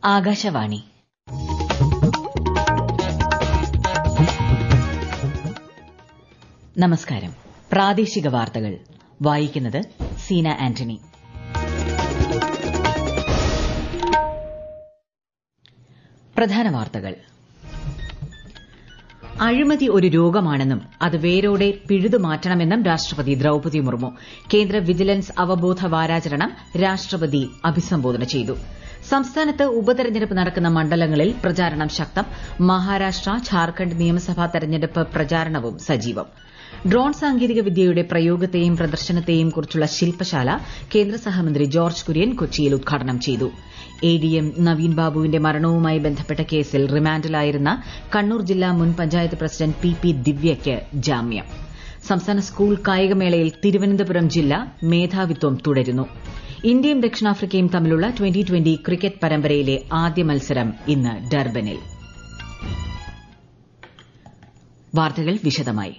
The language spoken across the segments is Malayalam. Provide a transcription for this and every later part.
ആകാശവാണി നമസ്കാരം പ്രാദേശിക വാർത്തകൾ വായിക്കുന്നത് സീന ആന്റണി പ്രധാന വാർത്തകൾ അഴിമതി ഒരു രോഗമാണെന്നും അത് വേരോടെ പിഴുതു മാറ്റണമെന്നും രാഷ്ട്രപതി ദ്രൌപതി മുർമു കേന്ദ്ര വിജിലൻസ് അവബോധ വാരാചരണം രാഷ്ട്രപതി അഭിസംബോധന ചെയ്തു സംസ്ഥാനത്ത് ഉപതെരഞ്ഞെടുപ്പ് നടക്കുന്ന മണ്ഡലങ്ങളിൽ പ്രചാരണം ശക്തം മഹാരാഷ്ട്ര ഝാർഖണ്ഡ് നിയമസഭാ തെരഞ്ഞെടുപ്പ് പ്രചാരണവും സജീവം ഡ്രോൺ സാങ്കേതിക വിദ്യയുടെ പ്രയോഗത്തെയും പ്രദർശനത്തെയും കുറിച്ചുള്ള ശില്പശാല കേന്ദ്ര സഹമന്ത്രി ജോർജ് കുര്യൻ കൊച്ചിയിൽ ഉദ്ഘാടനം ചെയ്തു എഡിഎം നവീൻ ബാബുവിന്റെ മരണവുമായി ബന്ധപ്പെട്ട കേസിൽ റിമാൻഡിലായിരുന്ന കണ്ണൂർ ജില്ലാ മുൻ പഞ്ചായത്ത് പ്രസിഡന്റ് പി പി ദിവ്യയ്ക്ക് ജാമ്യം സംസ്ഥാന സ്കൂൾ കായികമേളയിൽ തിരുവനന്തപുരം ജില്ല മേധാവിത്വം തുടരുന്നു ഇന്ത്യയും ദക്ഷിണാഫ്രിക്കയും തമ്മിലുള്ള ട്വന്റി ട്വന്റി ക്രിക്കറ്റ് പരമ്പരയിലെ ആദ്യ മത്സരം ഇന്ന് ഡർബനിൽ വാർത്തകൾ വിശദമായി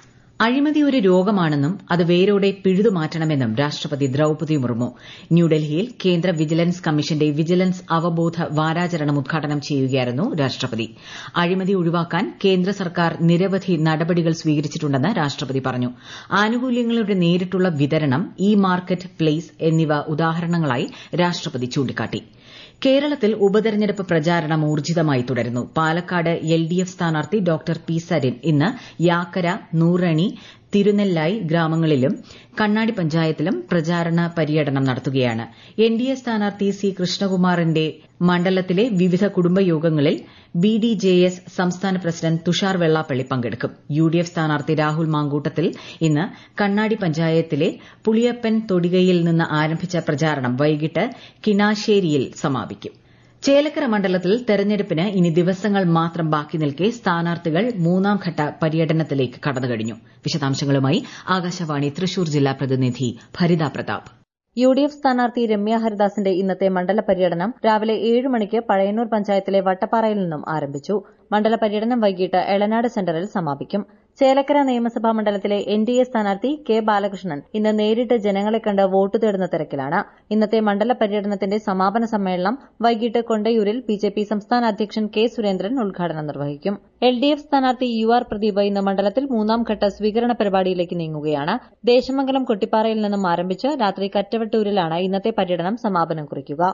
അഴിമതി ഒരു രോഗമാണെന്നും അത് വേരോടെ പിഴുതു മാറ്റണമെന്നും രാഷ്ട്രപതി ദ്രൌപതി മുർമു ന്യൂഡൽഹിയിൽ കേന്ദ്ര വിജിലൻസ് കമ്മീഷന്റെ വിജിലൻസ് അവബോധ വാരാചരണം ഉദ്ഘാടനം ചെയ്യുകയായിരുന്നു രാഷ്ട്രപതി അഴിമതി ഒഴിവാക്കാൻ കേന്ദ്ര സർക്കാർ നിരവധി നടപടികൾ സ്വീകരിച്ചിട്ടുണ്ടെന്ന് രാഷ്ട്രപതി പറഞ്ഞു ആനുകൂല്യങ്ങളുടെ നേരിട്ടുള്ള വിതരണം ഇ മാർക്കറ്റ് പ്ലേസ് എന്നിവ ഉദാഹരണങ്ങളായി രാഷ്ട്രപതി ചൂണ്ടിക്കാട്ടി കേരളത്തിൽ ഉപതെരഞ്ഞെടുപ്പ് പ്രചാരണം ഊർജിതമായി തുടരുന്നു പാലക്കാട് എൽ ഡി എഫ് സ്ഥാനാർത്ഥി ഡോക്ടർ പി സരിൻ ഇന്ന് യാക്കര നൂറണി തിരുനെല്ലായി ഗ്രാമങ്ങളിലും കണ്ണാടി പഞ്ചായത്തിലും പ്രചാരണ പര്യടനം നടത്തുകയാണ് എൻ ഡി എ സ്ഥാനാർത്ഥി സി കൃഷ്ണകുമാറിന്റെ മണ്ഡലത്തിലെ വിവിധ കുടുംബയോഗങ്ങളിൽ ബി ഡി ജെ എസ് സംസ്ഥാന പ്രസിഡന്റ് തുഷാർ വെള്ളാപ്പള്ളി പങ്കെടുക്കും യു ഡി എഫ് സ്ഥാനാർത്ഥി രാഹുൽ മാങ്കൂട്ടത്തിൽ ഇന്ന് കണ്ണാടി പഞ്ചായത്തിലെ പുളിയപ്പൻ തൊടികയിൽ നിന്ന് ആരംഭിച്ച പ്രചാരണം വൈകിട്ട് കിനാശ്ശേരിയിൽ സമാപിക്കും ചേലക്കര മണ്ഡലത്തിൽ തെരഞ്ഞെടുപ്പിന് ഇനി ദിവസങ്ങൾ മാത്രം ബാക്കി നിൽക്കെ സ്ഥാനാർത്ഥികൾ മൂന്നാംഘട്ട പര്യടനത്തിലേക്ക് കടന്നുകഴിഞ്ഞു വിശദാംശങ്ങളുമായി ആകാശവാണി തൃശൂർ ജില്ലാ പ്രതിനിധി Bharitha Pratap U D F സ്ഥാനാർത്ഥി രമ്യ ഹരിദാസിന്റെ ഇന്നത്തെ മണ്ഡല പര്യടനം രാവിലെ ഏഴ് മണിക്ക് പഴയന്നൂർ പഞ്ചായത്തിലെ വട്ടപ്പാറയിൽ നിന്നും ആരംഭിച്ചു മണ്ഡല പര്യടനം വൈകിട്ട് എളനാട് സെന്ററിൽ സമാപിക്കും ചേലക്കര നിയമസഭാ മണ്ഡലത്തിലെ എൻ ഡി എ സ്ഥാനാർത്ഥി കെ ബാലകൃഷ്ണൻ ഇന്ന് നേരിട്ട് ജനങ്ങളെ കണ്ട് വോട്ട് തേടുന്ന തിരക്കിലാണ് ഇന്നത്തെ മണ്ഡല പര്യടനത്തിന്റെ സമാപന സമ്മേളനം വൈകിട്ട് കൊണ്ടയൂരിൽ ബി ജെ പി സംസ്ഥാന അധ്യക്ഷൻ കെ സുരേന്ദ്രൻ ഉദ്ഘാടനം നിർവഹിക്കും എൽ ഡി എഫ് സ്ഥാനാർത്ഥി യു ആർ പ്രദീപ് ഇന്ന് മണ്ഡലത്തിൽ മൂന്നാംഘട്ട സ്വീകരണ പരിപാടിയിലേക്ക് നീങ്ങുകയാണ് ദേശമംഗലം കൊട്ടിപ്പാറയിൽ നിന്നും ആരംഭിച്ച് രാത്രി കറ്റവട്ടൂരിലാണ് ഇന്നത്തെ പര്യടനം സമാപനം കുറിക്കുക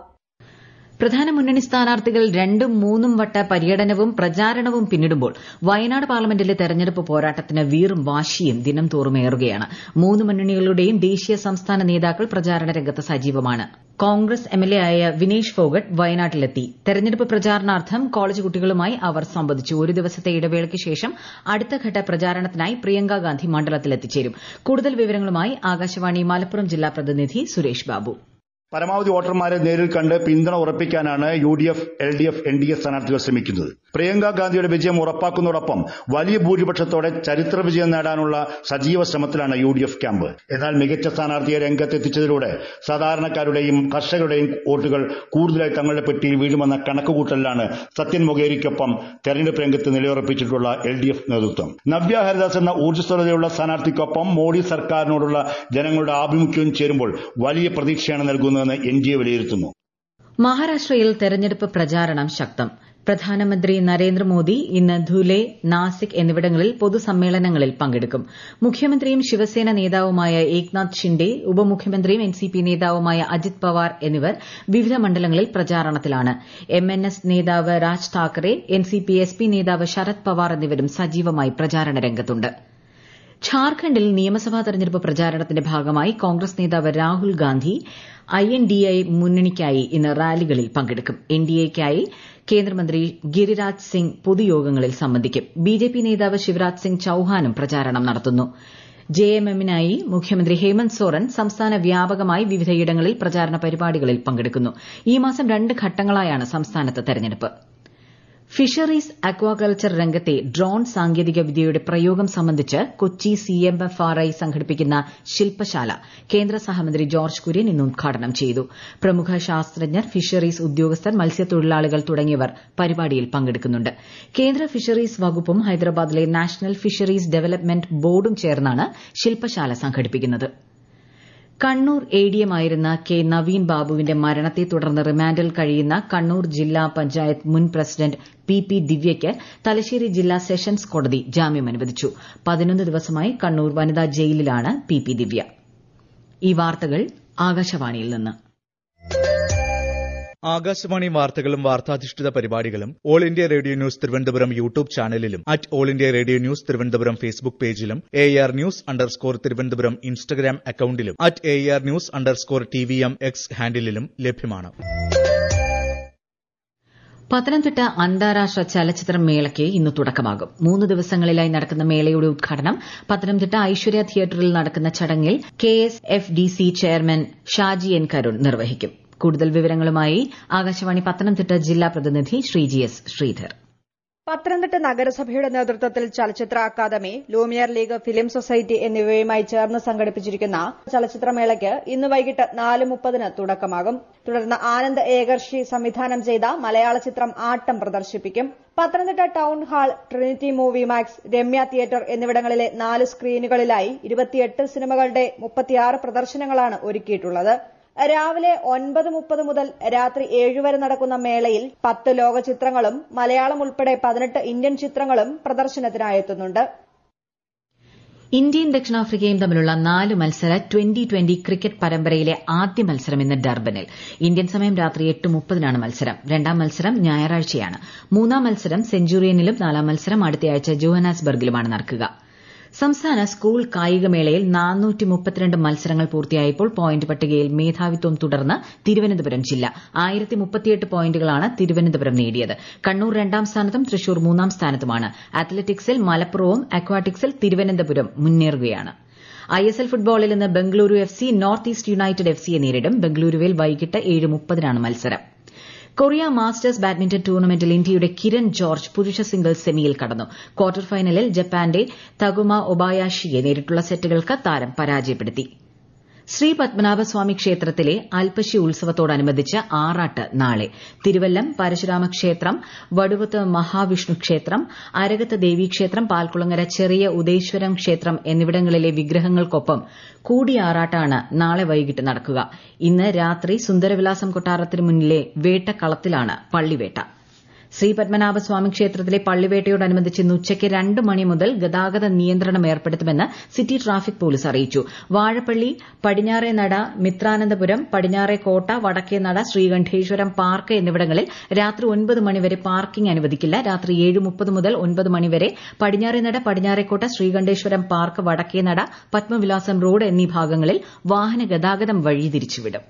പ്രധാന മുന്നണി സ്ഥാനാർത്ഥികൾ രണ്ടും മൂന്നും വട്ട പര്യടനവും പ്രചാരണവും പിന്നിടുമ്പോൾ വയനാട് പാർലമെന്റിലെ തെരഞ്ഞെടുപ്പ് പോരാട്ടത്തിന് വീറും വാശിയും ദിനം തോറുമേറുകയാണ് മൂന്ന് മുന്നണികളുടെയും ദേശീയ സംസ്ഥാന നേതാക്കൾ പ്രചാരണ രംഗത്ത് സജീവമാണ് കോൺഗ്രസ് എംഎൽഎ ആയ വിനേഷ് ഫോഗട്ട് വയനാട്ടിലെത്തി തെരഞ്ഞെടുപ്പ് പ്രചാരണാർത്ഥം കോളേജ് കുട്ടികളുമായി അവർ സംവദിച്ചു ഒരു ദിവസത്തെ ഇടവേളയ്ക്ക് ശേഷം അടുത്തഘട്ട പ്രചാരണത്തിനായി പ്രിയങ്ക ഗാന്ധി മണ്ഡലത്തിലെത്തിച്ചേരും കൂടുതൽ വിവരങ്ങളുമായി ആകാശവാണി മലപ്പുറം ജില്ലാ പ്രതിനിധി സുരേഷ് ബാബു പരമാവധി വോട്ടർമാരെ നേരിൽ കണ്ട് പിന്തുണ ഉറപ്പിക്കാനാണ് U D F L D F N D A സ്ഥാനാർത്ഥികൾ ശ്രമിക്കുന്നത് പ്രിയങ്ക ഗാന്ധിയുടെ വിജയം ഉറപ്പാക്കുന്നതോടൊപ്പം വലിയ ഭൂരിപക്ഷത്തോടെ ചരിത്ര വിജയം നേടാനുള്ള സജീവ ശ്രമത്തിലാണ് യു ഡി എഫ് ക്യാമ്പ് എന്നാൽ മികച്ച സ്ഥാനാർത്ഥിയെ രംഗത്തെത്തിച്ചതിലൂടെ സാധാരണക്കാരുടെയും കർഷകരുടെയും വോട്ടുകൾ കൂടുതലായി തങ്ങളുടെ പെട്ടിയിൽ വീഴുമെന്ന കണക്കുകൂട്ടലിലാണ് സത്യൻ മൊഗേരിക്കൊപ്പം തെരഞ്ഞെടുപ്പ് രംഗത്ത് നിലയുറപ്പിച്ചിട്ടുള്ള എൽ ഡി എഫ് നേതൃത്വം നവ്യ ഹരിദാസ് എന്ന ഊർജ്ജസ്വലതയുള്ള സ്ഥാനാർത്ഥിക്കൊപ്പം മോഡി സർക്കാരിനോടുള്ള ജനങ്ങളുടെ ആഭിമുഖ്യവും ചേരുമ്പോൾ വലിയ പ്രതീക്ഷയാണ് നൽകുന്നതെന്ന് എൻ ഡി എ വിലയിരുത്തുന്നു മഹാരാഷ്ട്രയിൽ തെരഞ്ഞെടുപ്പ് പ്രചാരണം ശക്തം പ്രധാനമന്ത്രി നരേന്ദ്രമോദി ഇന്ന് ധുലെ നാസിക് എന്നിവിടങ്ങളിൽ പൊതുസമ്മേളനങ്ങളിൽ പങ്കെടുക്കും മുഖ്യമന്ത്രിയും ശിവസേന നേതാവുമായ ഏക്നാഥ് ഷിൻഡെ ഉപമുഖ്യമന്ത്രിയും എൻസിപി നേതാവുമായ അജിത് പവാർ എന്നിവർ വിവിധ മണ്ഡലങ്ങളിൽ പ്രചാരണത്തിലാണ് എംഎൻഎസ് നേതാവ് രാജ് താക്കറെ എൻസിപി എസ്പി നേതാവ് ശരത് പവാർ എന്നിവരും സജീവമായി പ്രചാരണ രംഗത്തുണ്ട് ഝാർഖണ്ഡിൽ നിയമസഭാ തെരഞ്ഞെടുപ്പ് പ്രചാരണത്തിന്റെ ഭാഗമായി കോൺഗ്രസ് നേതാവ് Rahul Gandhi I N D I മുന്നണിക്കായി ഇന്ന് റാലികളിൽ പങ്കെടുക്കും എൻ ഡി എക്കായി കേന്ദ്രമന്ത്രി ഗിരിരാജ് സിംഗ് പൊതുയോഗങ്ങളിൽ സംബന്ധിക്കും ബി ജെ പി നേതാവ് ശിവരാജ് സിംഗ് ചൌഹാനും പ്രചാരണം നടത്തുന്നു ജെ എം എമ്മിനായി മുഖ്യമന്ത്രി ഹേമന്ത് സോറൻ സംസ്ഥാന വ്യാപകമായി വിവിധയിടങ്ങളിൽ പ്രചാരണ പരിപാടികളിൽ പങ്കെടുക്കുന്നു ഈ മാസം രണ്ട് ഘട്ടങ്ങളായാണ് സംസ്ഥാനത്ത് തെരഞ്ഞെടുപ്പ് ഫിഷറീസ് അക്വാകൾച്ചർ രംഗത്തെ ഡ്രോൺ സാങ്കേതിക വിദ്യയുടെ പ്രയോഗം സംബന്ധിച്ച് Kochi C M F R I സംഘടിപ്പിക്കുന്ന ശില്പശാല കേന്ദ്ര സഹമന്ത്രി ജോർജ് കുര്യൻ ഇന്ന് ഉദ്ഘാടനം ചെയ്തു പ്രമുഖ ശാസ്ത്രജ്ഞർ ഫിഷറീസ് ഉദ്യോഗസ്ഥർ മത്സ്യത്തൊഴിലാളികൾ തുടങ്ങിയവർ പരിപാടിയിൽ പങ്കെടുക്കുന്നുണ്ട് കേന്ദ്ര ഫിഷറീസ് വകുപ്പും ഹൈദരാബാദിലെ നാഷണൽ ഫിഷറീസ് ഡെവലപ്മെന്റ് ബോർഡും ചേർന്നാണ് ശില്പശാല സംഘടിപ്പിക്കുന്നത് കണ്ണൂർ എഡിഎമായിരുന്ന കെ നവീൻ ബാബുവിന്റെ മരണത്തെ തുടർന്ന് റിമാൻഡിൽ കഴിയുന്ന കണ്ണൂർ ജില്ലാ പഞ്ചായത്ത് മുൻ പ്രസിഡന്റ് പി പി ദിവ്യയ്ക്ക് തലശ്ശേരി ജില്ലാ സെഷൻസ് കോടതി ജാമ്യം അനുവദിച്ചു പതിനൊന്ന് ദിവസമായി കണ്ണൂർ വനിതാ ജയിലിലാണ് പി പി ദിവ്യ ഈ വാർത്തകൾ ആകാശവാണിയിൽ നിന്ന് ആകാശവാണി വാർത്തകളും വാർത്താധിഷ്ഠിത പരിപാടികളും All India Radio News Thiruvananthapuram YouTube ചാനലിലും at All India Radio News Thiruvananthapuram Facebook പേജിലും A R news underscore Thiruvananthapuram Instagram അക്കൌണ്ടിലും at A R news underscore T V M X ഹാൻഡിലും ലഭ്യമാണ് പത്തനംതിട്ട അന്താരാഷ്ട്ര ചലച്ചിത്ര മേളയ്ക്ക് ഇന്ന് തുടക്കമാകും മൂന്ന് ദിവസങ്ങളിലായി നടക്കുന്ന മേളയുടെ ഉദ്ഘാടനം പത്തനംതിട്ട ഐശ്വര്യ തിയേറ്ററിൽ നടക്കുന്ന ചടങ്ങിൽ K S F D C chairman Shaji N Karun നിർവഹിക്കും കൂടുതൽ വിവരങ്ങളുമായി ആകാശവാണി പത്തനംതിട്ട ജില്ലാ പ്രതിനിധി ശ്രീജി എസ് ശ്രീധർ പത്തനംതിട്ട നഗരസഭയുടെ നേതൃത്വത്തിൽ ചലച്ചിത്ര academy Lumiere league film society എന്നിവയുമായി ചേർന്ന് സംഘടിപ്പിച്ചിരിക്കുന്ന ചലച്ചിത്രമേളയ്ക്ക് ഇന്ന് വൈകിട്ട് നാല് മുപ്പതിന് തുടക്കമാകും തുടർന്ന് ആനന്ദ് ഏകർഷി സംവിധാനം ചെയ്ത മലയാള ചിത്രം ആട്ടം പ്രദർശിപ്പിക്കും Pathanamthitta town hall Trinity movie max Ramya theatre എന്നിവിടങ്ങളിലെ നാല് സ്ക്രീനുകളിലായി ഇരുപത്തിയെട്ട് സിനിമകളുടെ മുപ്പത്തിയാറ് പ്രദർശനങ്ങളാണ് ഒരുക്കിയിട്ടുള്ളത് രാവിലെ ഒൻപത് മുപ്പത് മുതൽ രാത്രി ഏഴ് വരെ നടക്കുന്ന മേളയിൽ പത്ത് ലോക ചിത്രങ്ങളും മലയാളം ഉൾപ്പെടെ പതിനെട്ട് ഇന്ത്യൻ ചിത്രങ്ങളും പ്രദർശനത്തിനായെത്തുന്നുണ്ട് ഇന്ത്യയും ദക്ഷിണാഫ്രിക്കയും തമ്മിലുള്ള നാല് മത്സര ട്വന്റി ട്വന്റി ക്രിക്കറ്റ് പരമ്പരയിലെ ആദ്യ മത്സരം ഇന്ന് ഡർബനിൽ ഇന്ത്യൻ സമയം രാത്രി എട്ട് മുപ്പതിനാണ് മത്സരം രണ്ടാം മത്സരം ഞായറാഴ്ചയാണ് മൂന്നാം മത്സരം സെഞ്ചുറിയനിലും നാലാം മത്സരം അടുത്തയാഴ്ച ജോഹനാസ്ബർഗിലുമാണ് നടക്കുക സംസ്ഥാന സ്കൂൾ കായികമേളയിൽ മത്സരങ്ങൾ പൂർത്തിയായപ്പോൾ പോയിന്റ് പട്ടികയിൽ മേധാവിത്വം തുടർന്ന് തിരുവനന്തപുരം ജില്ല പോയിന്റുകളാണ് തിരുവനന്തപുരം നേടിയത് കണ്ണൂർ രണ്ടാം സ്ഥാനത്തും തൃശൂർ മൂന്നാം സ്ഥാനത്തുമാണ് അത്ലറ്റിക്സിൽ മലപ്പുറവും അക്വാട്ടിക്സിൽ തിരുവനന്തപുരം മുന്നേറുകയാണ് ഐ എസ് എൽ ഫുട്ബോളിൽ ഇന്ന് Bengaluru F C North East United F സിയെ നേരിടും ബംഗളൂരുവിൽ വൈകിട്ട് ഏഴ് മുപ്പതിനാണ് മത്സരം കൊറിയ മാസ്റ്റേഴ്സ് ബാഡ്മിന്റൺ ടൂർണമെന്റിൽ ഇന്ത്യയുടെ കിരൺ ജോർജ് പുരുഷ സിംഗിൾസ് സെമിയിൽ കടന്നു ക്വാർട്ടർ ഫൈനലിൽ ജപ്പാന്റെ തകുമ ഒബായാഷിയെ നേരിട്ടുള്ള സെറ്റുകൾക്ക് താരം പരാജയപ്പെടുത്തി ശ്രീ പത്മനാഭസ്വാമി ക്ഷേത്രത്തിലെ അൽപ്പശി ഉത്സവത്തോടനുബന്ധിച്ച് ആറാട്ട് നാളെ തിരുവല്ലം പരശുരാമ ക്ഷേത്രം വടുവത്ത് മഹാവിഷ്ണു ക്ഷേത്രം അരകത്ത് ദേവീക്ഷേത്രം പാൽക്കുളങ്ങര ചെറിയ ഉദയശ്വരം ക്ഷേത്രം എന്നിവിടങ്ങളിലെ വിഗ്രഹങ്ങൾക്കൊപ്പം കൂടിയാറാട്ടാണ് നാളെ വൈകിട്ട് നടക്കുക ഇന്ന് രാത്രി സുന്ദരവിലാസം കൊട്ടാരത്തിന് മുന്നിലെ വേട്ടക്കളത്തിലാണ് പള്ളിവേട്ട ശ്രീ പത്മനാഭസ്വാമി ക്ഷേത്രത്തിലെ പള്ളിവേട്ടയോടനുബന്ധിച്ച് ഇന്ന് ഉച്ചയ്ക്ക് രണ്ട് മണി മുതൽ ഗതാഗത നിയന്ത്രണം ഏർപ്പെടുത്തുമെന്ന് സിറ്റി ട്രാഫിക് പോലീസ് അറിയിച്ചു വാഴപ്പള്ളി പടിഞ്ഞാറേ നട മിത്രാനന്തപുരം പടിഞ്ഞാറേ കോട്ട വടക്കേ നട ശ്രീകണ്ഠേശ്വരം പാർക്ക് എന്നിവിടങ്ങളിൽ രാത്രി ഒൻപത് മണിവരെ പാർക്കിംഗ് അനുവദിക്കില്ല രാത്രി ഏഴ് മുപ്പത് മുതൽ ഒൻപത് മണിവരെ പടിഞ്ഞാറേ നട പടിഞ്ഞാറേക്കോട്ട ശ്രീകണ്ഠേശ്വരം പാർക്ക് വടക്കേ നട പത്മവിലാസം റോഡ് എന്നീ ഭാഗങ്ങളിൽ വാഹന ഗതാഗതം വഴിതിരിച്ചുവിടും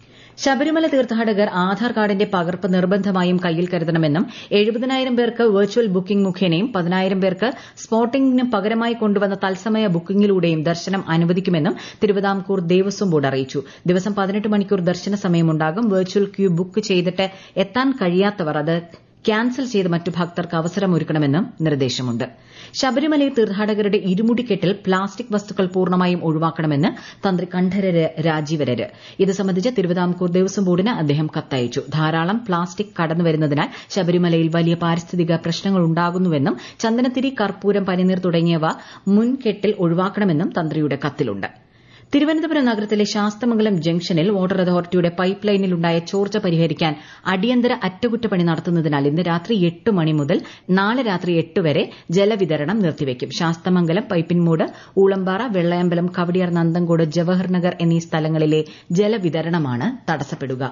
ശബരിമല തീർത്ഥാടകർ ആധാർ കാർഡിന്റെ പകർപ്പ് നിർബന്ധമായും കയ്യിൽ കരുതണമെന്നും എഴുപതിനായിരം പേർക്ക് വെർച്വൽ ബുക്കിംഗ് മുഖേനയും പതിനായിരം പേർക്ക് സ്പോട്ടിംഗിന് പകരമായി കൊണ്ടുവന്ന തത്സമയ ബുക്കിംഗിലൂടെയും ദർശനം അനുവദിക്കുമെന്നും തിരുവിതാംകൂർ ദേവസ്വം ബോർഡ് അറിയിച്ചു ദിവസം പതിനെട്ട് മണിക്കൂർ ദർശന സമയമുണ്ടാകും വെർച്വൽ ക്യൂ ബുക്ക് ചെയ്തിട്ട് എത്താൻ കഴിയാത്തവർ അത് ക്യാൻസൽ ചെയ്ത് മറ്റു ഭക്തർക്ക് അവസരമൊരുക്കണമെന്നും നിർദ്ദേശമുണ്ട് ശബരിമലയിൽ തീർത്ഥാടകരുടെ ഇരുമുടിക്കെട്ടിൽ പ്ലാസ്റ്റിക് വസ്തുക്കൾ പൂർണ്ണമായും ഒഴിവാക്കണമെന്ന് തന്ത്രി കണ്ഠരര് രാജീവരര് ഇത് സംബന്ധിച്ച് തിരുവിതാംകൂർ ദേവസ്വം ബോർഡിന് അദ്ദേഹം കത്തയച്ചു ധാരാളം പ്ലാസ്റ്റിക് കടന്നുവരുന്നതിനാൽ ശബരിമലയിൽ വലിയ പാരിസ്ഥിതിക പ്രശ്നങ്ങൾ ഉണ്ടാകുന്നുവെന്നും ചന്ദനത്തിരി കർപ്പൂരം പനിനീർ തുടങ്ങിയവ മുൻകെട്ടിൽ ഒഴിവാക്കണമെന്നും തന്ത്രിയുടെ കത്തിലുണ്ട് തിരുവനന്തപുരം നഗരത്തിലെ ശാസ്തമംഗലം ജംഗ്ഷനിൽ വാട്ടർ അതോറിറ്റിയുടെ പൈപ്പ് ലൈനിലുണ്ടായ ചോർച്ച പരിഹരിക്കാൻ അടിയന്തര അറ്റകുറ്റപ്പണി നടത്തുന്നതിനാൽ ഇന്ന് രാത്രി എട്ട് മണി മുതൽ നാളെ രാത്രി എട്ട് വരെ ജലവിതരണം നിർത്തിവയ്ക്കും ശാസ്തമംഗലം പൈപ്പിൻമൂട് ഊളമ്പാറ വെള്ളയമ്പലം കവടിയാർ നന്തങ്കോട് ജവഹർ നഗർ എന്നീ സ്ഥലങ്ങളിലെ ജലവിതരണമാണ് തടസ്സപ്പെടുക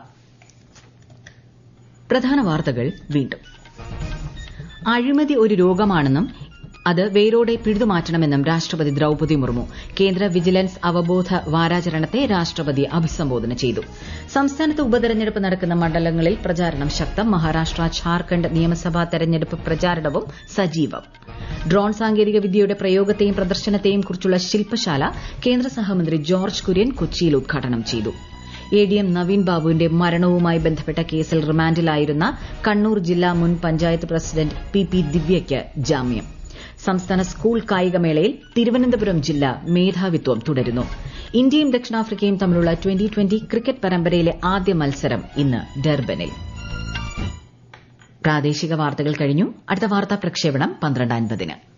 പ്രധാന വാർത്തകൾ വീണ്ടും അഴിമതി ഒരു രോഗമാണെന്നും അത് വേരോടെ പിഴുതുമാറ്റണമെന്നും രാഷ്ട്രപതി ദ്രൌപതി മുർമു കേന്ദ്ര വിജിലൻസ് അവബോധ വാരാചരണത്തെ രാഷ്ട്രപതി അഭിസംബോധന ചെയ്തു സംസ്ഥാനത്ത് ഉപതെരഞ്ഞെടുപ്പ് നടക്കുന്ന മണ്ഡലങ്ങളിൽ പ്രചാരണം ശക്തം മഹാരാഷ്ട്ര ഝാർഖണ്ഡ് നിയമസഭാ തെരഞ്ഞെടുപ്പ് പ്രചാരണവും സജീവം ഡ്രോൺ സാങ്കേതിക വിദ്യയുടെ പ്രയോഗത്തെയും പ്രദർശനത്തെയും കുറിച്ചുള്ള ശില്പശാല കേന്ദ്ര സഹമന്ത്രി ജോർജ് കുര്യൻ കൊച്ചിയിൽ ഉദ്ഘാടനം ചെയ്തു എ ഡി എം നവീൻ ബാബുവിന്റെ മരണവുമായി ബന്ധപ്പെട്ട കേസിൽ റിമാൻഡിലായിരുന്ന കണ്ണൂർ ജില്ലാ മുൻ പഞ്ചായത്ത് പ്രസിഡന്റ് പി പി ദിവ്യയ്ക്ക് ജാമ്യം സംസ്ഥാന സ്കൂൾ കായികമേളയിൽ തിരുവനന്തപുരം ജില്ല മേധാവിത്വം തുടരുന്നു ഇന്ത്യയും ദക്ഷിണാഫ്രിക്കയും തമ്മിലുള്ള ട്വന്റി ട്വന്റി ക്രിക്കറ്റ് പരമ്പരയിലെ ആദ്യ മത്സരം ഇന്ന് ഡർബനിൽ പ്രാദേശിക വാർത്തകൾ കഴിഞ്ഞു അടുത്ത വാർത്താ പ്രക്ഷേപണം പന്ത്രണ്ട് അൻപതിന്